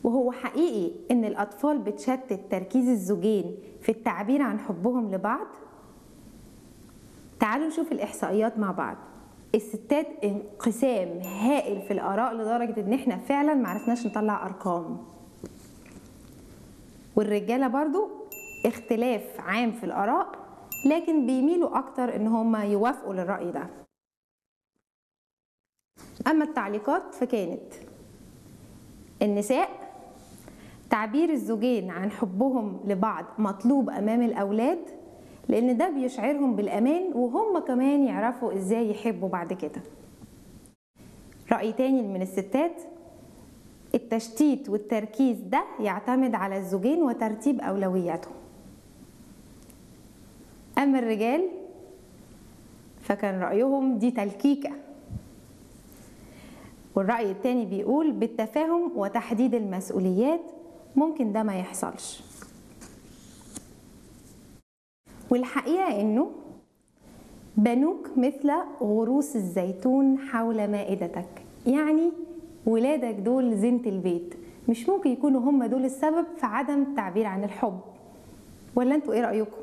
وهو حقيقي ان الاطفال بتشتت تركيز الزوجين في التعبير عن حبهم لبعض تعالوا نشوف الاحصائيات مع بعض الستات انقسام هائل في الاراء لدرجه ان احنا فعلا معرفناش نطلع ارقام والرجاله برضو اختلاف عام في الاراء لكن بيميلوا اكتر ان هم يوافقوا للراي ده اما التعليقات فكانت النساء تعبير الزوجين عن حبهم لبعض مطلوب امام الاولاد لان ده بيشعرهم بالامان وهم كمان يعرفوا ازاي يحبوا بعد كده راي تاني من الستات التشتيت والتركيز ده يعتمد على الزوجين وترتيب اولوياتهم اما الرجال فكان رايهم دي تلكيكه والراي التاني بيقول بالتفاهم وتحديد المسؤوليات ممكن ده ما يحصلش والحقيقه انه بنوك مثل غروس الزيتون حول مائدتك يعني ولادك دول زينة البيت مش ممكن يكونوا هم دول السبب في عدم التعبير عن الحب ولا انتوا ايه رأيكم؟